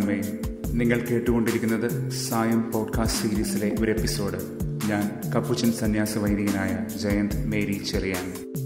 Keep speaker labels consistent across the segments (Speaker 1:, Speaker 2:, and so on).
Speaker 1: സമാധാനമേ നിങ്ങൾ കേട്ടുകൊണ്ടിരിക്കുന്നത് സായം പോഡ്കാസ്റ്റ് സീരീസിലെ ഒരു എപ്പിസോഡ് ഞാൻ കപ്പുച്ചൻ സന്യാസ വൈദികനായ ജയന്ത് മേരി ചെറിയാൻ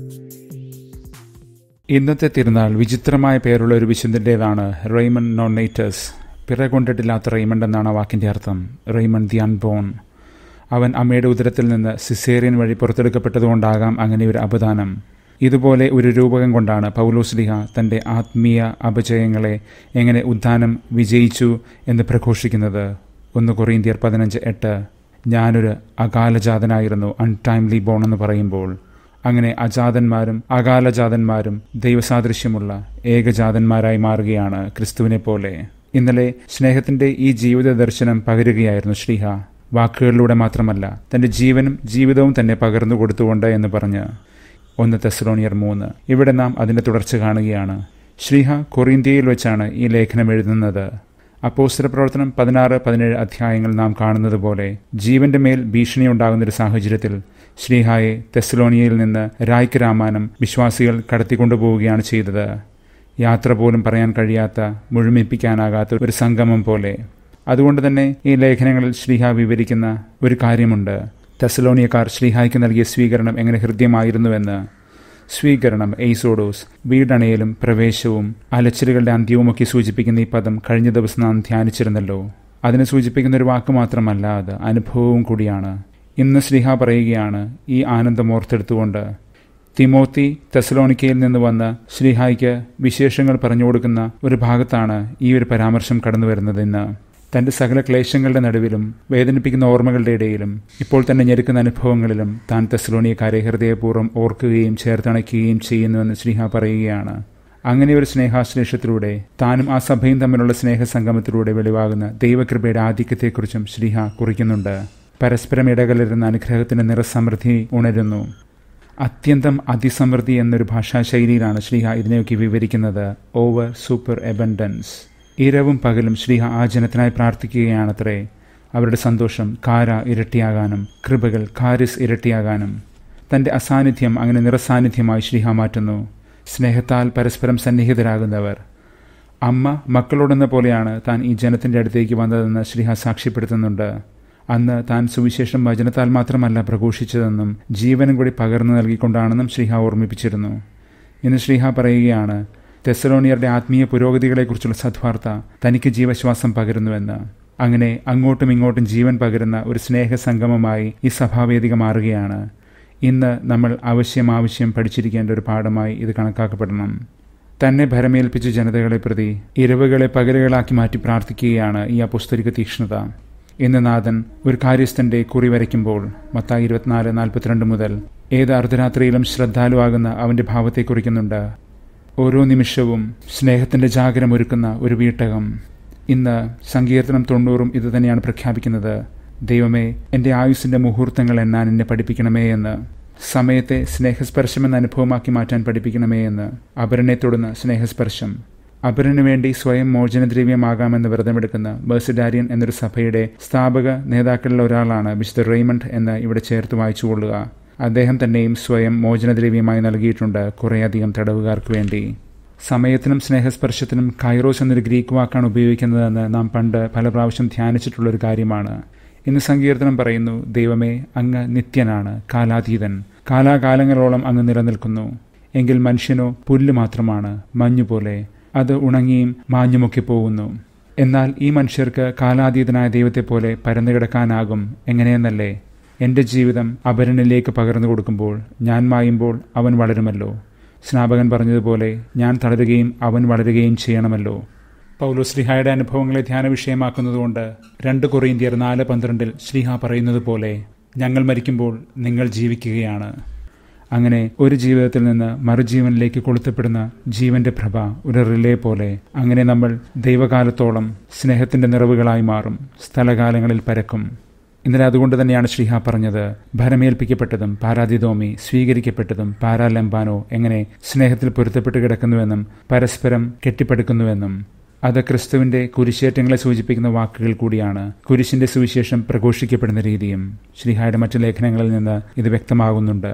Speaker 1: ഇന്നത്തെ തിരുനാൾ വിചിത്രമായ പേരുള്ള ഒരു വിശുദ്ധൻ്റേതാണ് റെയ്മൺ നോണേറ്റസ് പിറ കൊണ്ടിട്ടില്ലാത്ത റെയ്മണ്ട് എന്നാണ് ആ വാക്കിൻ്റെ അർത്ഥം റെയ്മൺ ദി അൺബോൺ അവൻ അമ്മയുടെ ഉദരത്തിൽ നിന്ന് സിസേറിയൻ വഴി പുറത്തെടുക്കപ്പെട്ടതുകൊണ്ടാകാം അങ്ങനെ ഒരു അപദാനം ഇതുപോലെ ഒരു രൂപകം കൊണ്ടാണ് പൗലോസ്ലിഹ തൻ്റെ ആത്മീയ അപജയങ്ങളെ എങ്ങനെ ഉദ്ധാനം വിജയിച്ചു എന്ന് പ്രഘോഷിക്കുന്നത് ഒന്ന് കൊറീന്ത്യർ പതിനഞ്ച് എട്ട് ഞാനൊരു അകാലജാതനായിരുന്നു അൺടൈംലി ബോൺ എന്ന് പറയുമ്പോൾ അങ്ങനെ അജാതന്മാരും അകാലജാതന്മാരും ദൈവസാദൃശ്യമുള്ള ഏകജാതന്മാരായി മാറുകയാണ് ക്രിസ്തുവിനെ പോലെ ഇന്നലെ സ്നേഹത്തിന്റെ ഈ ജീവിത ദർശനം പകരുകയായിരുന്നു ശ്രീഹ വാക്കുകളിലൂടെ മാത്രമല്ല തന്റെ ജീവനും ജീവിതവും തന്നെ പകർന്നു കൊടുത്തുകൊണ്ട് എന്ന് പറഞ്ഞ് ഒന്ന് തെസലോണിയർ മൂന്ന് ഇവിടെ നാം അതിന്റെ തുടർച്ച കാണുകയാണ് ശ്രീഹ കൊറിന്ത്യയിൽ വെച്ചാണ് ഈ ലേഖനം എഴുതുന്നത് അപ്പോസ്തല പ്രവർത്തനം പതിനാറ് പതിനേഴ് അധ്യായങ്ങൾ നാം കാണുന്നത് പോലെ ജീവന്റെ മേൽ ഭീഷണി ഉണ്ടാകുന്ന ഒരു സാഹചര്യത്തിൽ ശ്രീഹായെ തെസലോണിയയിൽ നിന്ന് രായ്ക്ക് രാമാനം വിശ്വാസികൾ കടത്തിക്കൊണ്ടുപോവുകയാണ് ചെയ്തത് യാത്ര പോലും പറയാൻ കഴിയാത്ത മുഴുമിപ്പിക്കാനാകാത്ത ഒരു സംഗമം പോലെ അതുകൊണ്ട് തന്നെ ഈ ലേഖനങ്ങളിൽ ശ്രീഹ വിവരിക്കുന്ന ഒരു കാര്യമുണ്ട് തെസലോണിയക്കാർ ശ്രീഹായ്ക്ക് നൽകിയ സ്വീകരണം എങ്ങനെ ഹൃദ്യമായിരുന്നുവെന്ന് സ്വീകരണം എയ്സോഡോസ് വീടണയലും പ്രവേശവും അലച്ചിലുകളുടെ അന്ത്യവുമൊക്കെ സൂചിപ്പിക്കുന്ന ഈ പദം കഴിഞ്ഞ ദിവസം നാം ധ്യാനിച്ചിരുന്നല്ലോ അതിനെ സൂചിപ്പിക്കുന്ന ഒരു വാക്ക് മാത്രമല്ല അത് അനുഭവവും കൂടിയാണ് ഇന്ന് ശ്രീഹ പറയുകയാണ് ഈ ആനന്ദം ഓർത്തെടുത്തുകൊണ്ട് തിമോത്തി തെസലോണിക്കയിൽ നിന്ന് വന്ന് ശ്രീഹായ്ക്ക് വിശേഷങ്ങൾ പറഞ്ഞു കൊടുക്കുന്ന ഒരു ഭാഗത്താണ് ഈ ഒരു പരാമർശം കടന്നു വരുന്നത് ഇന്ന് തന്റെ സകല ക്ലേശങ്ങളുടെ നടുവിലും വേദനിപ്പിക്കുന്ന ഓർമ്മകളുടെ ഇടയിലും ഇപ്പോൾ തന്നെ ഞെരുക്കുന്ന അനുഭവങ്ങളിലും താൻ തെസ്ലോണിയക്കാരെ ഹൃദയപൂർവ്വം ഓർക്കുകയും ചേർത്തണയ്ക്കുകയും ചെയ്യുന്നുവെന്ന് ശ്രീഹ പറയുകയാണ് അങ്ങനെ ഒരു സ്നേഹാശ്ലേഷത്തിലൂടെ താനും ആ സഭയും തമ്മിലുള്ള സ്നേഹസംഗമത്തിലൂടെ വെളിവാകുന്ന ദൈവകൃപയുടെ ആധിക്യത്തെക്കുറിച്ചും ശ്രീഹ കുറിക്കുന്നുണ്ട് പരസ്പരം ഇടകലരുന്ന അനുഗ്രഹത്തിന്റെ നിറസമൃദ്ധി ഉണരുന്നു അത്യന്തം അതിസമൃദ്ധി എന്നൊരു ഭാഷാശൈലിയിലാണ് ശ്രീഹ ഇതിനെയൊക്കെ വിവരിക്കുന്നത് ഓവർ സൂപ്പർ എബൻഡൻസ് ഇരവും പകലും ശ്രീഹ ആ ജനത്തിനായി പ്രാർത്ഥിക്കുകയാണത്രേ അവരുടെ സന്തോഷം കാര ഇരട്ടിയാകാനും കൃപകൾ കാരിസ് ഇരട്ടിയാകാനും തന്റെ അസാന്നിധ്യം അങ്ങനെ നിറസാന്നിധ്യമായി ശ്രീഹ മാറ്റുന്നു സ്നേഹത്താൽ പരസ്പരം സന്നിഹിതരാകുന്നവർ അമ്മ മക്കളോടെന്ന പോലെയാണ് താൻ ഈ ജനത്തിന്റെ അടുത്തേക്ക് വന്നതെന്ന് ശ്രീഹ സാക്ഷ്യപ്പെടുത്തുന്നുണ്ട് അന്ന് താൻ സുവിശേഷം വചനത്താൽ മാത്രമല്ല പ്രഘോഷിച്ചതെന്നും ജീവനും കൂടി പകർന്നു നൽകിക്കൊണ്ടാണെന്നും ശ്രീഹ ഓർമ്മിപ്പിച്ചിരുന്നു ഇന്ന് ശ്രീഹ പറയുകയാണ് തെസലോണിയറുടെ ആത്മീയ പുരോഗതികളെക്കുറിച്ചുള്ള സദ്വാർത്ത തനിക്ക് ജീവശ്വാസം പകരുന്നുവെന്ന് അങ്ങനെ അങ്ങോട്ടും ഇങ്ങോട്ടും ജീവൻ പകരുന്ന ഒരു സ്നേഹസംഗമമായി ഈ സഭാവേദിക മാറുകയാണ് ഇന്ന് നമ്മൾ ആവശ്യം ആവശ്യം പഠിച്ചിരിക്കേണ്ട ഒരു പാഠമായി ഇത് കണക്കാക്കപ്പെടണം തന്നെ ഭരമേൽപ്പിച്ച ജനതകളെ പ്രതി ഇരവുകളെ പകലുകളാക്കി മാറ്റി പ്രാർത്ഥിക്കുകയാണ് ഈ അപുസ്തരിക തീക്ഷ്ണത ഇന്ന് നാഥൻ ഒരു കാര്യസ്ഥന്റെ കുറി വരയ്ക്കുമ്പോൾ മത്തായി ഇരുപത്തിനാല് നാൽപ്പത്തിരണ്ട് മുതൽ ഏത് അർദ്ധരാത്രിയിലും ശ്രദ്ധാലുവാകുന്ന അവന്റെ ഭാവത്തെ കുറിക്കുന്നുണ്ട് ഓരോ നിമിഷവും സ്നേഹത്തിന്റെ ജാഗരമൊരുക്കുന്ന ഒരു വീട്ടകം ഇന്ന് സങ്കീർത്തനം തൊണ്ണൂറും ഇത് തന്നെയാണ് പ്രഖ്യാപിക്കുന്നത് ദൈവമേ എൻ്റെ ആയുസിന്റെ മുഹൂർത്തങ്ങൾ എണ്ണാൻ എന്നെ പഠിപ്പിക്കണമേ എന്ന് സമയത്തെ സ്നേഹസ്പർശം എന്ന അനുഭവമാക്കി മാറ്റാൻ പഠിപ്പിക്കണമേ എന്ന് അപരനെ തൊടുന്ന സ്നേഹസ്പർശം അപരനു വേണ്ടി സ്വയം മോചനദ്രവ്യമാകാമെന്ന് വ്രതമെടുക്കുന്ന ബേഴ്സിഡാരിയൻ എന്നൊരു സഭയുടെ സ്ഥാപക നേതാക്കളിൽ ഒരാളാണ് മിസ്റ്റർ റെയ്മണ്ട് എന്ന് ഇവിടെ ചേർത്ത് വായിച്ചുകൊള്ളുക അദ്ദേഹം തന്നെയും സ്വയം മോചനദ്രവ്യമായി നൽകിയിട്ടുണ്ട് കുറേയധികം തടവുകാർക്ക് വേണ്ടി സമയത്തിനും സ്നേഹസ്പർശത്തിനും കൈറോസ് എന്നൊരു ഗ്രീക്ക് വാക്കാണ് ഉപയോഗിക്കുന്നതെന്ന് നാം പണ്ട് പല പ്രാവശ്യം ധ്യാനിച്ചിട്ടുള്ളൊരു കാര്യമാണ് ഇന്ന് സങ്കീർത്തനം പറയുന്നു ദൈവമേ അങ്ങ് നിത്യനാണ് കാലാതീതൻ കാലാകാലങ്ങളോളം അങ്ങ് നിലനിൽക്കുന്നു എങ്കിൽ മനുഷ്യനോ പുല്ല് മാത്രമാണ് മഞ്ഞുപോലെ അത് ഉണങ്ങിയും മാഞ്ഞുമൊക്കെ പോകുന്നു എന്നാൽ ഈ മനുഷ്യർക്ക് കാലാതീതനായ ദൈവത്തെ പോലെ പരന്നു കിടക്കാനാകും എങ്ങനെയെന്നല്ലേ എൻ്റെ ജീവിതം അപരനിലേക്ക് പകർന്നു കൊടുക്കുമ്പോൾ ഞാൻ മായുമ്പോൾ അവൻ വളരുമല്ലോ സ്നാപകൻ പറഞ്ഞതുപോലെ ഞാൻ തളരുകയും അവൻ വളരുകയും ചെയ്യണമല്ലോ പൗലോ ശ്രീഹായുടെ അനുഭവങ്ങളെ ധ്യാന വിഷയമാക്കുന്നതുകൊണ്ട് രണ്ട് കൊറിയന്ത്യർ നാല് പന്ത്രണ്ടിൽ ശ്രീഹ പറയുന്നത് പോലെ ഞങ്ങൾ മരിക്കുമ്പോൾ നിങ്ങൾ ജീവിക്കുകയാണ് അങ്ങനെ ഒരു ജീവിതത്തിൽ നിന്ന് മറുജീവനിലേക്ക് കൊളുത്തപ്പെടുന്ന ജീവന്റെ പ്രഭ ഒരു റിലേ പോലെ അങ്ങനെ നമ്മൾ ദൈവകാലത്തോളം സ്നേഹത്തിന്റെ നിറവുകളായി മാറും സ്ഥലകാലങ്ങളിൽ പരക്കും ഇന്നലെ അതുകൊണ്ട് തന്നെയാണ് ശ്രീഹ പറഞ്ഞത് ഭരമേൽപ്പിക്കപ്പെട്ടതും പാരാതിതോമി സ്വീകരിക്കപ്പെട്ടതും പാരാലംബാനോ എങ്ങനെ സ്നേഹത്തിൽ പൊരുത്തപ്പെട്ട് കിടക്കുന്നുവെന്നും പരസ്പരം കെട്ടിപ്പടുക്കുന്നുവെന്നും അത് ക്രിസ്തുവിന്റെ കുരിശേറ്റങ്ങളെ സൂചിപ്പിക്കുന്ന വാക്കുകൾ കൂടിയാണ് കുരിശിന്റെ സുവിശേഷം പ്രഘോഷിക്കപ്പെടുന്ന രീതിയും ശ്രീഹായുടെ മറ്റു ലേഖനങ്ങളിൽ നിന്ന് ഇത് വ്യക്തമാകുന്നുണ്ട്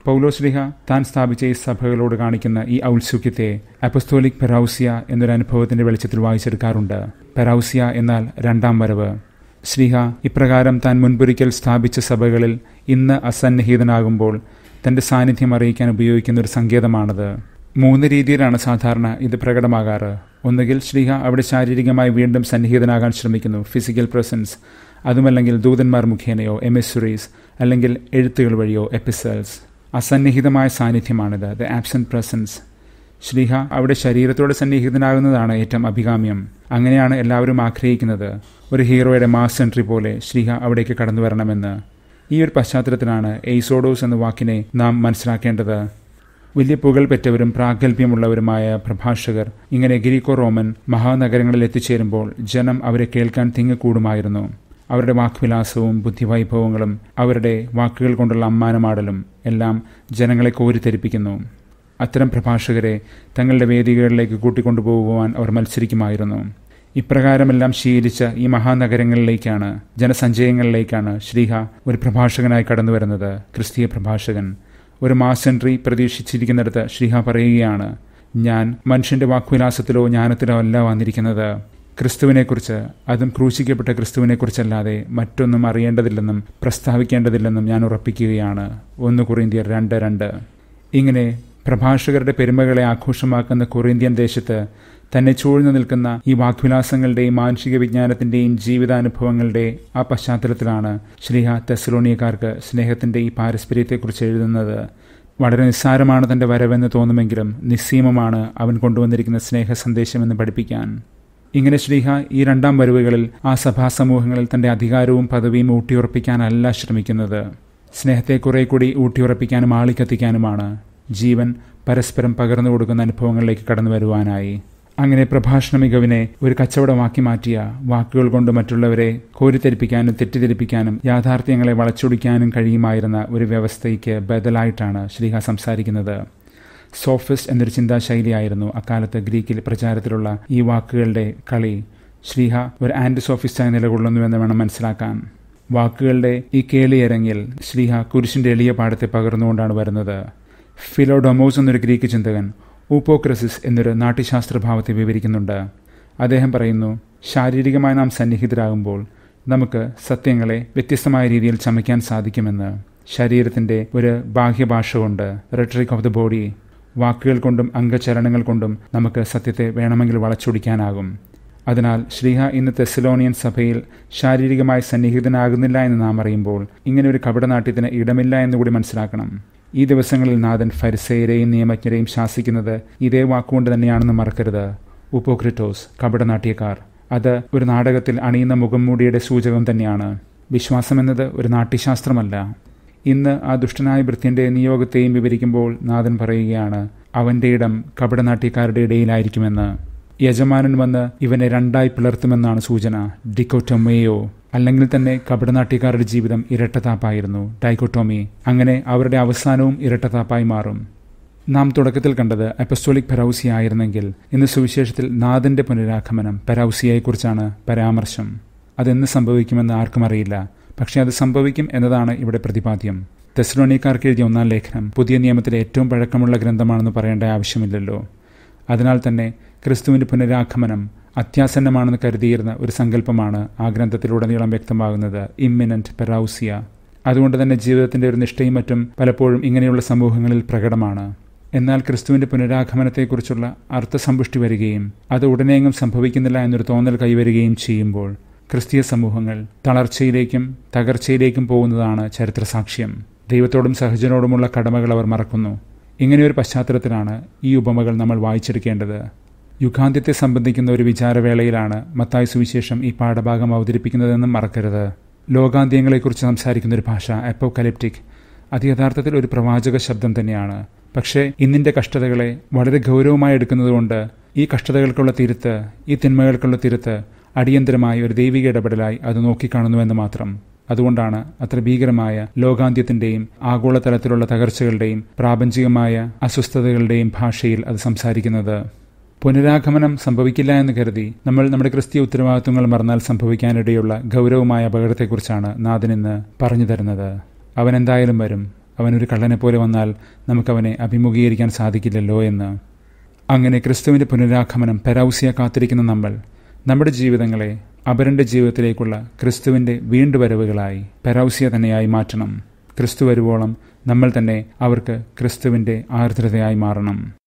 Speaker 1: പൗലോശ്ലിഹ താൻ സ്ഥാപിച്ച ഈ സഭകളോട് കാണിക്കുന്ന ഈ ഔത്സുക്യത്തെ അപ്പസ്തോലിക് പെറൌസിയ എന്നൊരു അനുഭവത്തിന്റെ വെളിച്ചത്തിൽ വായിച്ചെടുക്കാറുണ്ട് പെറൌസിയ എന്നാൽ രണ്ടാം വരവ് ശ്രീഹ ഇപ്രകാരം താൻ മുൻപൊരിക്കൽ സ്ഥാപിച്ച സഭകളിൽ ഇന്ന് അസന്നിഹിതനാകുമ്പോൾ തന്റെ സാന്നിധ്യം അറിയിക്കാൻ ഉപയോഗിക്കുന്ന ഒരു സങ്കേതമാണത് മൂന്ന് രീതിയിലാണ് സാധാരണ ഇത് പ്രകടമാകാറ് ഒന്നുകിൽ ശ്രീഹ അവിടെ ശാരീരികമായി വീണ്ടും സന്നിഹിതനാകാൻ ശ്രമിക്കുന്നു ഫിസിക്കൽ പ്രസൻസ് അതുമല്ലെങ്കിൽ ദൂതന്മാർ മുഖേനയോ എമിസുറീസ് അല്ലെങ്കിൽ എഴുത്തുകൾ വഴിയോ എപ്പിസൽസ് അസന്നിഹിതമായ സാന്നിധ്യമാണിത് ദ ആബ്സെന്റ് പ്രസൻസ് ശ്രീഹ അവിടെ ശരീരത്തോടെ സന്നിഹിതനാകുന്നതാണ് ഏറ്റവും അഭികാമ്യം അങ്ങനെയാണ് എല്ലാവരും ആഗ്രഹിക്കുന്നത് ഒരു ഹീറോയുടെ മാസ് എൻട്രി പോലെ ശ്രീഹ അവിടേക്ക് കടന്നു വരണമെന്ന് ഈ ഒരു പശ്ചാത്തലത്തിലാണ് എയ്സോഡോസ് എന്ന വാക്കിനെ നാം മനസ്സിലാക്കേണ്ടത് വലിയ പുകൾ പെറ്റവരും പ്രാഗൽഭ്യമുള്ളവരുമായ പ്രഭാഷകർ ഇങ്ങനെ ഗ്രീക്കോ റോമൻ മഹാനഗരങ്ങളിൽ എത്തിച്ചേരുമ്പോൾ ജനം അവരെ കേൾക്കാൻ തിങ്ങിക്കൂടുമായിരുന്നു അവരുടെ വാക്വിലാസവും ബുദ്ധിവൈഭവങ്ങളും അവരുടെ വാക്കുകൾ കൊണ്ടുള്ള അമ്മാനമാടലും എല്ലാം ജനങ്ങളെ കോരിത്തെരിപ്പിക്കുന്നു അത്തരം പ്രഭാഷകരെ തങ്ങളുടെ വേദികളിലേക്ക് കൂട്ടിക്കൊണ്ടുപോകുവാൻ അവർ മത്സരിക്കുമായിരുന്നു ഇപ്രകാരമെല്ലാം ശീലിച്ച ഈ മഹാനഗരങ്ങളിലേക്കാണ് ജനസഞ്ചയങ്ങളിലേക്കാണ് ശ്രീഹ ഒരു പ്രഭാഷകനായി കടന്നു വരുന്നത് ക്രിസ്തീയ പ്രഭാഷകൻ ഒരു മാസ് എൻട്രി പ്രതീക്ഷിച്ചിരിക്കുന്നിടത്ത് ശ്രീഹ പറയുകയാണ് ഞാൻ മനുഷ്യന്റെ വാക്വിലാസത്തിലോ ജ്ഞാനത്തിലോ അല്ല വന്നിരിക്കുന്നത് ക്രിസ്തുവിനെക്കുറിച്ച് അതും ക്രൂശിക്കപ്പെട്ട ക്രിസ്തുവിനെക്കുറിച്ചല്ലാതെ മറ്റൊന്നും അറിയേണ്ടതില്ലെന്നും പ്രസ്താവിക്കേണ്ടതില്ലെന്നും ഞാൻ ഉറപ്പിക്കുകയാണ് ഒന്ന് കുറിന്തിയർ രണ്ട് രണ്ട് ഇങ്ങനെ പ്രഭാഷകരുടെ പെരുമകളെ ആഘോഷമാക്കുന്ന കൊറിന്ത്യൻ ദേശത്ത് തന്നെ ചൂഴ്ന്നു നിൽക്കുന്ന ഈ വാക്വിലാസങ്ങളുടെയും മാനുഷിക വിജ്ഞാനത്തിന്റെയും ജീവിതാനുഭവങ്ങളുടെ ആ പശ്ചാത്തലത്തിലാണ് ശ്രീഹ തെസലോണിയക്കാർക്ക് സ്നേഹത്തിന്റെ ഈ പാരസ്പര്യത്തെക്കുറിച്ച് എഴുതുന്നത് വളരെ നിസ്സാരമാണ് തന്റെ വരവെന്ന് തോന്നുമെങ്കിലും നിസ്സീമമാണ് അവൻ കൊണ്ടുവന്നിരിക്കുന്ന സ്നേഹ സന്ദേശമെന്ന് പഠിപ്പിക്കാൻ ഇങ്ങനെ ശ്രീഹ ഈ രണ്ടാം വരവുകളിൽ ആ സഭാ സമൂഹങ്ങളിൽ തന്റെ അധികാരവും പദവിയും ഊട്ടിയുറപ്പിക്കാനല്ല ശ്രമിക്കുന്നത് സ്നേഹത്തെ കുറെ കൂടി ഊട്ടിയുറപ്പിക്കാനും ആളിക്കത്തിക്കാനുമാണ് ജീവൻ പരസ്പരം പകർന്നു കൊടുക്കുന്ന അനുഭവങ്ങളിലേക്ക് കടന്നു വരുവാനായി അങ്ങനെ പ്രഭാഷണ മികവിനെ ഒരു കച്ചവടമാക്കി മാറ്റിയ വാക്കുകൾ കൊണ്ട് മറ്റുള്ളവരെ കോരിത്തെരിപ്പിക്കാനും തെറ്റിദ്ധരിപ്പിക്കാനും യാഥാർത്ഥ്യങ്ങളെ വളച്ചൊടിക്കാനും കഴിയുമായിരുന്ന ഒരു വ്യവസ്ഥയ്ക്ക് ബദലായിട്ടാണ് ശ്രീഹ സംസാരിക്കുന്നത് സോഫിസ്റ്റ് എന്നൊരു ചിന്താശൈലിയായിരുന്നു അക്കാലത്ത് ഗ്രീക്കിൽ പ്രചാരത്തിലുള്ള ഈ വാക്കുകളുടെ കളി ശ്രീഹ ഒരു ആന്റി സോഫിസ്റ്റായി നിലകൊള്ളുന്നുവെന്ന് വേണം മനസ്സിലാക്കാൻ വാക്കുകളുടെ ഈ കേളിയരങ്ങിൽ ശ്രീഹ കുരിശിന്റെ എളിയ പാഠത്തെ പകർന്നുകൊണ്ടാണ് വരുന്നത് ഫിലോഡൊമോസ് എന്നൊരു ഗ്രീക്ക് ചിന്തകൻ ഊപ്പോക്രസിസ് എന്നൊരു നാട്യശാസ്ത്രഭാവത്തെ വിവരിക്കുന്നുണ്ട് അദ്ദേഹം പറയുന്നു ശാരീരികമായി നാം സന്നിഹിതരാകുമ്പോൾ നമുക്ക് സത്യങ്ങളെ വ്യത്യസ്തമായ രീതിയിൽ ചമയ്ക്കാൻ സാധിക്കുമെന്ന് ശരീരത്തിന്റെ ഒരു ബാഹ്യഭാഷ കൊണ്ട് റെട്രിക് ഓഫ് ദ ബോഡി വാക്കുകൾ കൊണ്ടും അംഗചലനങ്ങൾ കൊണ്ടും നമുക്ക് സത്യത്തെ വേണമെങ്കിൽ വളച്ചൊടിക്കാനാകും അതിനാൽ ശ്രീഹ ഇന്ന് തെസലോണിയൻ സഭയിൽ ശാരീരികമായി സന്നിഹിതനാകുന്നില്ല എന്ന് നാം അറിയുമ്പോൾ ഇങ്ങനെ ഒരു കപടനാട്യത്തിന് ഇടമില്ല എന്നുകൂടി മനസ്സിലാക്കണം ഈ ദിവസങ്ങളിൽ നാഥൻ ഫരിസയരെയും നിയമജ്ഞരെയും ശാസിക്കുന്നത് ഇതേ വാക്കുകൊണ്ട് തന്നെയാണെന്ന് മറക്കരുത് ഉപ്പോക്രിറ്റോസ് കപടനാട്യക്കാർ അത് ഒരു നാടകത്തിൽ അണിയുന്ന മുഖംമൂടിയുടെ സൂചകം തന്നെയാണ് വിശ്വാസം എന്നത് ഒരു നാട്യശാസ്ത്രമല്ല ഇന്ന് ആ ദുഷ്ടനായ ഭൃത്യന്റെ നിയോഗത്തെയും വിവരിക്കുമ്പോൾ നാഥൻ പറയുകയാണ് അവന്റെ ഇടം കപടനാട്യക്കാരുടെ ഇടയിലായിരിക്കുമെന്ന് യജമാനൻ വന്ന് ഇവനെ രണ്ടായി പിളർത്തുമെന്നാണ് സൂചന ഡിക്കോട്ടൊമേയോ അല്ലെങ്കിൽ തന്നെ കപടനാട്യക്കാരുടെ ജീവിതം ഇരട്ടത്താപ്പായിരുന്നു ഡൈക്കോട്ടോമി അങ്ങനെ അവരുടെ അവസാനവും ഇരട്ടത്താപ്പായി മാറും നാം തുടക്കത്തിൽ കണ്ടത് അപ്പസ്റ്റോളിക് പെറൌസി ആയിരുന്നെങ്കിൽ ഇന്ന് സുവിശേഷത്തിൽ നാഥന്റെ പുനരാഗമനം പെറൌസിയെക്കുറിച്ചാണ് പരാമർശം അതെന്ന് സംഭവിക്കുമെന്ന് ആർക്കും അറിയില്ല പക്ഷേ അത് സംഭവിക്കും എന്നതാണ് ഇവിടെ പ്രതിപാദ്യം തെസ്ലോണിക്കാർക്ക് എഴുതിയ ഒന്നാം ലേഖനം പുതിയ നിയമത്തിലെ ഏറ്റവും പഴക്കമുള്ള ഗ്രന്ഥമാണെന്ന് പറയേണ്ട ആവശ്യമില്ലല്ലോ അതിനാൽ തന്നെ ക്രിസ്തുവിന്റെ പുനരാഗമനം അത്യാസന്നമാണെന്ന് കരുതിയിരുന്ന ഒരു സങ്കല്പമാണ് ആ ഗ്രന്ഥത്തിലുടനീളം വ്യക്തമാകുന്നത് ഇമ്മിനന്റ് പെറൌസിയ അതുകൊണ്ട് തന്നെ ജീവിതത്തിന്റെ ഒരു നിഷ്ഠയും മറ്റും പലപ്പോഴും ഇങ്ങനെയുള്ള സമൂഹങ്ങളിൽ പ്രകടമാണ് എന്നാൽ ക്രിസ്തുവിന്റെ പുനരാഗമനത്തെക്കുറിച്ചുള്ള അർത്ഥസമ്പുഷ്ടി വരികയും അത് ഉടനെയെങ്ങും സംഭവിക്കുന്നില്ല എന്നൊരു തോന്നൽ കൈവരികയും ചെയ്യുമ്പോൾ ക്രിസ്തീയ സമൂഹങ്ങൾ തളർച്ചയിലേക്കും തകർച്ചയിലേക്കും പോകുന്നതാണ് ചരിത്രസാക്ഷ്യം ദൈവത്തോടും സഹജനോടുമുള്ള കടമകൾ അവർ മറക്കുന്നു ഇങ്ങനെയൊരു പശ്ചാത്തലത്തിലാണ് ഈ ഉപമകൾ നമ്മൾ വായിച്ചെടുക്കേണ്ടത് യുഗാന്ത്യത്തെ സംബന്ധിക്കുന്ന ഒരു വിചാരവേളയിലാണ് മത്തായ സുവിശേഷം ഈ പാഠഭാഗം അവതരിപ്പിക്കുന്നതെന്നും മറക്കരുത് ലോകാന്ത്യങ്ങളെക്കുറിച്ച് സംസാരിക്കുന്ന ഒരു ഭാഷ അപ്പോകലിപ്റ്റിക് അത് യഥാർത്ഥത്തിൽ ഒരു പ്രവാചക ശബ്ദം തന്നെയാണ് പക്ഷേ ഇന്നിന്റെ കഷ്ടതകളെ വളരെ ഗൗരവമായി എടുക്കുന്നതുകൊണ്ട് ഈ കഷ്ടതകൾക്കുള്ള തിരുത്ത് ഈ തിന്മകൾക്കുള്ള തിരുത്ത് അടിയന്തരമായ ഒരു ദൈവിക ഇടപെടലായി അത് നോക്കിക്കാണുന്നുവെന്ന് മാത്രം അതുകൊണ്ടാണ് അത്ര ഭീകരമായ ലോകാന്ത്യത്തിന്റെയും ആഗോളതലത്തിലുള്ള തകർച്ചകളുടെയും പ്രാപഞ്ചികമായ അസ്വസ്ഥതകളുടെയും ഭാഷയിൽ അത് സംസാരിക്കുന്നത് പുനരാഗമനം സംഭവിക്കില്ല എന്ന് കരുതി നമ്മൾ നമ്മുടെ ക്രിസ്തീയ ഉത്തരവാദിത്വങ്ങൾ മറന്നാൽ സംഭവിക്കാനിടയുള്ള ഗൗരവമായ അപകടത്തെക്കുറിച്ചാണ് നാഥൻ ഇന്ന് പറഞ്ഞു തരുന്നത് അവൻ എന്തായാലും വരും അവനൊരു കള്ളനെ പോലെ വന്നാൽ നമുക്കവനെ അഭിമുഖീകരിക്കാൻ സാധിക്കില്ലല്ലോ എന്ന് അങ്ങനെ ക്രിസ്തുവിൻ്റെ പുനരാഗമനം പെരൗസിയ കാത്തിരിക്കുന്ന നമ്മൾ നമ്മുടെ ജീവിതങ്ങളെ അപരൻ്റെ ജീവിതത്തിലേക്കുള്ള ക്രിസ്തുവിൻ്റെ വീണ്ടുവരവുകളായി പെരൗസിയ തന്നെയായി മാറ്റണം ക്രിസ്തു വരുവോളം നമ്മൾ തന്നെ അവർക്ക് ക്രിസ്തുവിൻ്റെ ആർദ്രതയായി മാറണം